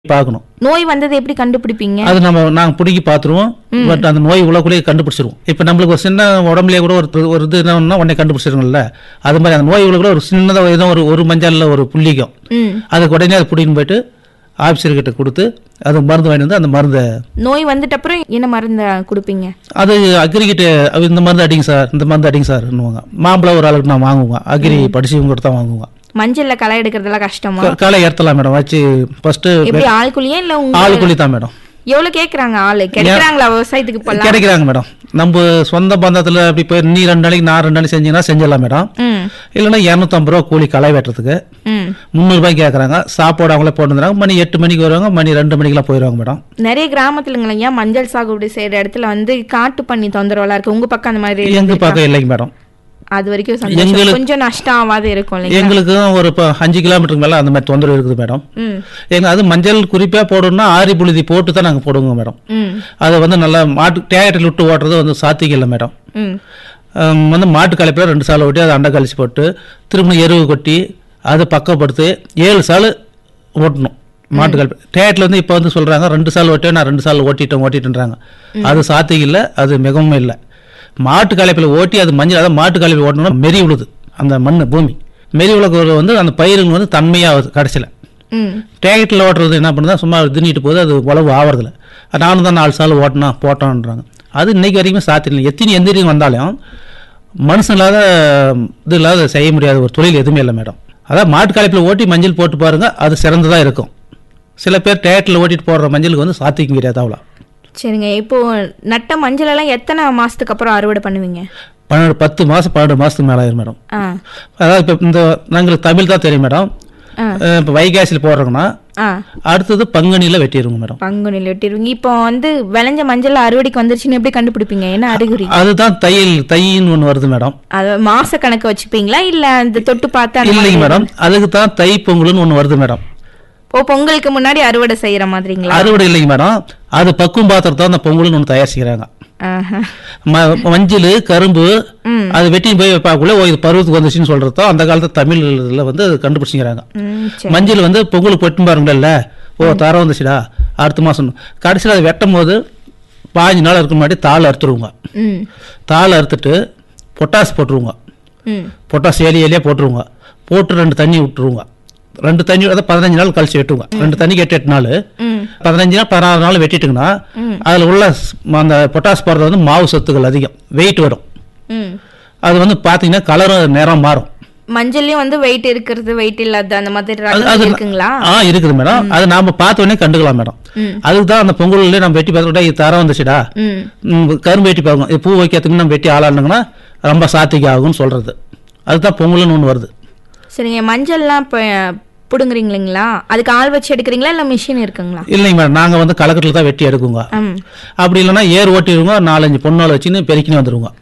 பார்க்கணும் நோய் வந்ததை எப்படி கண்டுபிடிப்பீங்க அது நம்ம நாங்கள் பிடிக்கி பார்த்துருவோம் பட் அந்த நோய் உள்ளக்குள்ளேயே கண்டுபிடிச்சிருவோம் இப்போ நம்மளுக்கு ஒரு சின்ன உடம்புலயே கூட ஒரு ஒரு இது என்னன்னா உடனே கண்டுபிடிச்சிருங்கல்ல அது மாதிரி அந்த நோய் உள்ள கூட ஒரு சின்னதாக ஏதோ ஒரு ஒரு மஞ்சள்ல ஒரு புள்ளிக்கும் ம் அதுக்கு உடனே அதை பிடிக்கின்னு போயிட்டு ஆஃபீஸர்கிட்ட கொடுத்து அது மருந்து வாங்கிட்டு வந்து அந்த மருந்தை நோய் வந்துட்ட அப்புறம் என்ன மருந்த கொடுப்பீங்க அது அக்ரிகிட்ட இந்த மருந்து அடிங்க சார் இந்த மருந்து அடிங்க சார்ன்னுவாங்க மாம்பழம் ஒரு ஆளுக்கு நான் வாங்குவேன் அக்ரி படிச்சவங்க கூட தான் வாங்குவேன் மஞ்சள்ல களை எடுக்கிறதெல்லாம் கஷ்டமா க- களை ஏற்றலாம் மேடம் வச்சு ஃபர்ஸ்ட்டு எப்படி ஆள்குழியா இல்ல உங்க ஆளுக்குள்ளி தான் மேடம் எவ்வளவு கேக்குறாங்க ஆளு கிடைக்கிறாங்களா விவசாயத்துக்கு இப்பெல்லாம் கிடைக்கிறாங்க மேடம் நம்ம சொந்த பந்தத்தில் அப்படி போய் நீ ரெண்டு நாளைக்கு நான் ரெண்டு நாளைக்கு செஞ்சீங்கன்னா செஞ்சிடலாம் மேடம் ம் இல்லைன்னா இரநூத்தம்பது ரூபா கூலி களை வெட்டுறதுக்கு ம் முந்நூறுபாய் கேட்குறாங்க சாப்பாடு அவங்களே போட்டு வந்துடுறாங்க மணி எட்டு மணிக்கு வருவாங்க மணி ரெண்டு மணிக்கெல்லாம் போயிடுவாங்க மேடம் நிறைய கிராமத்துலங்களா ஏன் மஞ்சள் சாகுபடி செய்யற இடத்துல வந்து காட்டு பண்ணி தொந்தரவுலாம் இருக்கு உங்க பக்கம் அந்த மாதிரி எங்க பக்கம் இல்லைங்க மேடம் அது வரைக்கும் சந்தோஷம். எங்களுக்கு- கொஞ்சம் நஷ்டம் ஆகாது இருக்கும் இல்லைங்க எங்களுக்கும் ஒரு இப்போ அஞ்சு கிலோமீட்டருக்கு மேலே அந்த மாதிரி தொந்தரவு இருக்குது மேடம் ம் எங்க அது மஞ்சள் குறிப்பாக போடணும்னா ஆரி புழுதி போட்டு தான் நாங்கள் போடுவோங்க மேடம் ம் அதை வந்து நல்லா மாட்டு டேரக்டில் விட்டு ஓட்டுறது வந்து சாத்தியம் இல்லை மேடம் ம் ஹம், வந்து மாட்டு களைப்பில் ரெண்டு சால் ஓட்டி அதை அண்டை கழிச்சு போட்டு திரும்ப எருவு கொட்டி அதை பக்கப்படுத்தி ஏழு சால் ஓட்டணும் மாட்டு கலப்பு டேட்டில் வந்து இப்போ வந்து சொல்கிறாங்க ரெண்டு சால் ஓட்டி நான் ரெண்டு சால் ஓட்டிட்டேன் ஓட்டிட்டேன்றாங்க அது சாத்தியம் இல்லை அது மிகவும் இல்லை மாட்டு களைப்பில் ஓட்டி அது மஞ்சள் அதாவது மாட்டு களைப்பில் ஓட்டணும்னா மெரி உழுது அந்த மண் பூமி மெரி உலக வந்து அந்த பயிருங்க வந்து தன்மையாகுது கடைசியில் ம் டிராக்டரில் ஓட்டுறது என்ன பண்ணுதா சும்மா தின்னிட்டு போகுது அது உழவு ஆவறதில்ல நானும் தான் நாலு சால் ஓட்டினா போட்டோன்றாங்க அது இன்னைக்கு வரைக்கும் சாத்தியம் எத்தனை எந்திரியும் வந்தாலும் மனுஷன் இல்லாத இது இல்லாத செய்ய முடியாத ஒரு தொழில் எதுவுமே இல்லை மேடம் அதான் மாட்டு களைப்பில் ஓட்டி மஞ்சள் போட்டு பாருங்க அது சிறந்ததாக இருக்கும் சில பேர் டேட்டில் ஓட்டிட்டு போடுற மஞ்சளுக்கு வந்து சாத்திக்க முடியாது அவ்வளோ சரிங்க இப்போ நட்ட மஞ்சள் எல்லாம் எத்தனை மாசத்துக்கு அப்புறம் அறுவடை பண்ணுவீங்க பன்னெண்டு பத்து மாதம் பன்னெண்டு மாதத்துக்கு மேலே ஆயிரும் மேடம் ஆ அதாவது இப்போ இந்த நாங்களுக்கு தமிழ் தான் தெரியும் மேடம் ஆ. இப்போ வைகாசியில் போடுறோங்கன்னா ஆ அடுத்தது பங்குனியில் வெட்டிடுவோங்க மேடம் பங்குனியில் வெட்டிடுவீங்க இப்போ வந்து விளைஞ்ச மஞ்சள் அறுவடைக்கு வந்துருச்சுன்னு எப்படி கண்டுபிடிப்பீங்க என்ன அறிகுறி அதுதான் தையல் தையின்னு ஒன்று வருது மேடம் அது மாச கணக்கு வச்சுப்பீங்களா இல்ல அந்த தொட்டு பார்த்து அந்த இல்லைங்க மேடம் அதுக்கு தான் தை பொங்கல்னு ஒன்று வருது மேடம் ஓ பொங்கலுக்கு முன்னாடி அறுவடை செய்யற மாதிரிங்களா அறுவடை இல்லைங்க மேடம் அது பக்குவம் பாத்திரத்தை அந்த பொங்கல்னு ஒன்று தயாரிச்சுக்கிறாங்க ஆஹா. ம- மஞ்சள் கரும்பு ம். அது வெட்டி போய் வைப்பாக்குள்ள ஓ இது பருவத்துக்கு வந்துச்சுன்னு சொல்றதோ அந்த காலத்து தமிழ்ல வந்து அது கண்டுபிடிச்சிக்கிறாங்க ம், சரி. மஞ்சள் வந்து பொங்கலுக்கு வெட்டும் பாருங்கள்ல ஓ தரம் வந்துச்சுடா அடுத்த மாதம் கடைசியில் அதை வெட்டும் போது பாஞ்சு நாள் இருக்க முன்னாடி தாள் அறுத்துருவோங்க ம் தாள் அறுத்துட்டு பொட்டாஸ் போட்டுருவோங்க ம் பொட்டாஸ் ஏலி ஏலியாக போட்டுருவோங்க போட்டு ரெண்டு தண்ணி விட்டுருவோங்க ரெண்டு தண்ணி அதாவது பதினஞ்சு நாள் கழிச்சு வெட்டுவோங்க ரெண்டு தண்ணிக்கு எட்டு எட்டு நாள் ம் பதினஞ்சு நாள் பதினாறு நாள் வெட்டிட்டுங்கன்னா அதில் உள்ள ஸ்- அந்த பொட்டாஸ் போடுறது வந்து மாவு சத்துக்கள் அதிகம் வெயிட் வரும் ம் அது வந்து பார்த்தீங்கன்னா கலரும் நிறம் மாறும் மஞ்சள்லயும் வந்து வெயிட் இருக்கிறது வெயிட் இல்லாத அந்த மாதிரி அது- ரகம் அது இருக்குங்களா ஆ இருக்குது மேடம் அது நாம பார்த்த உடனே கண்டுக்கலாம் மேடம் ம். அதுக்கு தான் அந்த பொங்கல்ல நம்ம வெட்டி பார்த்துட்டா இது தரம் வந்துச்சுடா ம் ம், கரும்பு வெட்டி பார்க்கணும் இது பூ வைக்கிறதுக்கு நம்ம வெட்டி ஆளானுங்கன்னா ரொம்ப சாத்திக்கு ஆகும்னு சொல்றது அதுதான் பொங்கல்னு ஒன்று வருது சரிங்க மஞ்சள்லாம் இப்போ பிடுங்குறீங்களா அதுக்கு ஆள் வச்சு எடுக்கிறீங்களா இல்ல மிஷின் இருக்குங்களா இல்லைங்க மேடம் நாங்கள் வந்து கலக்கட்டில் தான் வெட்டி எடுக்குங்க ம் அப்படி இல்லைன்னா ஏர் ஓட்டிடுவோங்க நாலஞ்சு பொண்ணால் வச்சுன்னு பெருக்கின்னு வந்துருவோங்க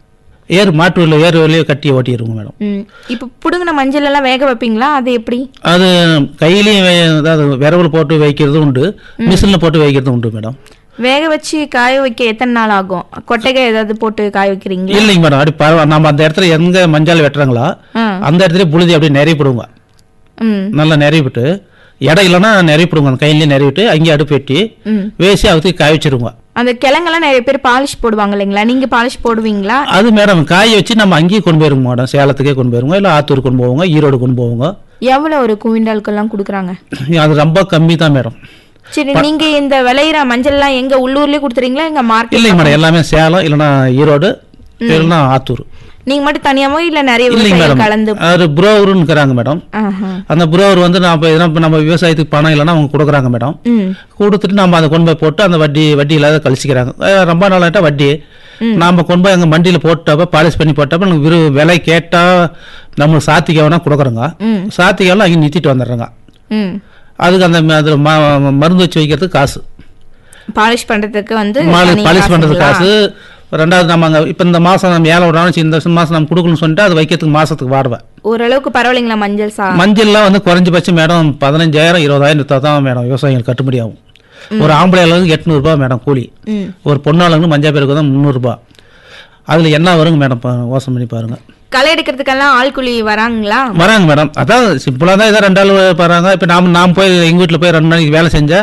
ஏர் மாட்டு வழியில் ஏர் வழியே கட்டி ஓட்டிடுவோங்க மேடம் ம் இப்போ புடுங்கின மஞ்சள் எல்லாம் வேக வைப்பீங்களா அது எப்படி அது கையிலையும் வே- அதாவது விரவல் போட்டு வைக்கிறதும் உண்டு மிஷினில் போட்டு வைக்கிறதும் உண்டு மேடம் வேக வச்சு காய வைக்க எத்தனை நாள் ஆகும் கொட்டைகை ஏதாவது போட்டு காய வைக்கிறீங்களா இல்லைங்க மேடம் அப்படி பரவ நம்ம அந்த இடத்துல எங்க மஞ்சால் வெட்டுறாங்களோ ஆ அந்த இடத்துல புழுதி அப்படியே நிறையப்படுவோங்க ம் நல்லா நிறைவிட்டு இடம் இல்லைன்னா நிறையப்படுவோங்க அந்த கையிலேயே நிறைவிட்டு அங்கேயே அடுப்பு வெட்டி ம் வேசி அவுத்தி காய வச்சிருவோங்க அந்த கிழங்கெல்லாம் நிறைய பேர் பாலிஷ் போடுவாங்க இல்லைங்களா நீங்க பாலிஷ் போடுவீங்களா அது மேடம் காய வச்சு நம்ம அங்கேயே கொண்டு போயிருவோங்க மேடம் சேலத்துக்கே கொண்டு போயிருவோங்க இல்லை ஆத்தூர் கொண்டு போவோங்க ஈரோடு கொண்டு போவோங்க எவ்வளவு ஒரு குவிண்டாலுக்கெல்லாம் கொடுக்குறாங்க அது ரொம்ப கம்மி தான் மேடம் சரி நீங்க இந்த விளையிற மஞ்சள்லாம் எங்க உள்ளூர்லயே கொடுத்துறீங்களா எங்க மார்க்கெட் இல்லைங்க மேடம் எல்லாமே சேலம் இல்லைன்னா ஈரோடு இல்லைன்னா ஆத்தூர் நீங்க மட்டும் தனியாவோ இல்ல நிறைய இல்லைங்க விவசாயிகள் மேடம் கலந்து அது புரோவருன்னு இருக்கிறாங்க மேடம் ஆஹா. அந்த புரோவர் வந்து நான் இப்போ எதனா இப்ப நம்ம விவசாயத்துக்கு பணம் இல்லைன்னா அவங்க கொடுக்குறாங்க மேடம் ம் கொடுத்துட்டு நம்ம அதை கொண்டு போய் போட்டு அந்த வட்டி வட்டி இல்லாத கழிச்சிக்கிறாங்க அஹ் ரொம்ப நாள் ஆகிட்டா வட்டி நாம் கொண்டு போய் எங்கள் மண்டியில் போட்டப்ப பாலிஷ் பண்ணி போட்டப்ப எனக்கு விரு விலை கேட்டால் நம்மளுக்கு சாத்திக்காவனா கொடுக்குறோங்க ம். சாத்திக்காவெல்லாம் அங்கே நிறுத்திட்டு வந்துடுறாங்க ம் அதுக்கு அந்த ம- அதுல ம- மருந்து வச்சு வைக்கிறதுக்கு காசு பாலிஷ் பண்றதுக்கு வந்து மாலு தனி பாலிஷ் பண்ணுறதுக்கு காசுங்களா? காசு ரெண்டாவது நம்ம அங்கே இப்போ இந்த மாதம் நம்ம ஏழை விடாமல் இந்த மாதம் நம்ம கொடுக்கணும்னு சொல்லிட்டு அது வைக்கிறதுக்கு மாதத்துக்கு வாடுவேன் ஓரளவுக்கு பரவாயில்லைங்களா மஞ்சள் சா மஞ்சள்லாம் வந்து குறைஞ்சபட்சம் மேடம் பதினஞ்சாயிரம் இருபதாயிரம் எடுத்தா தான் மேடம் விவசாயிகள் கட்டுப்படி ஆகும் ஒரு ஆம்பளை அளவுக்கு எட்நூறுபா மேடம் கூலி ம் ஒரு பொண்ணாளுங்க மஞ்சள் பேருக்கு தான் முந்நூறுரூபா அதில் என்ன வருங்க மேடம் பா- யோசனை பண்ணி பாருங்க களை எடுக்கிறதுக்கெல்லாம் ஆள்குழி வராங்களா வராங்க மேடம் அதான் சிம்பிளாக தான் ஏதோ ரெண்டு ஆள் வராங்க இப்போ நாம் நாம் போய் எங்கள் வீட்டில் போய் ரெண்டு நாளைக்கு வேலை செஞ்சா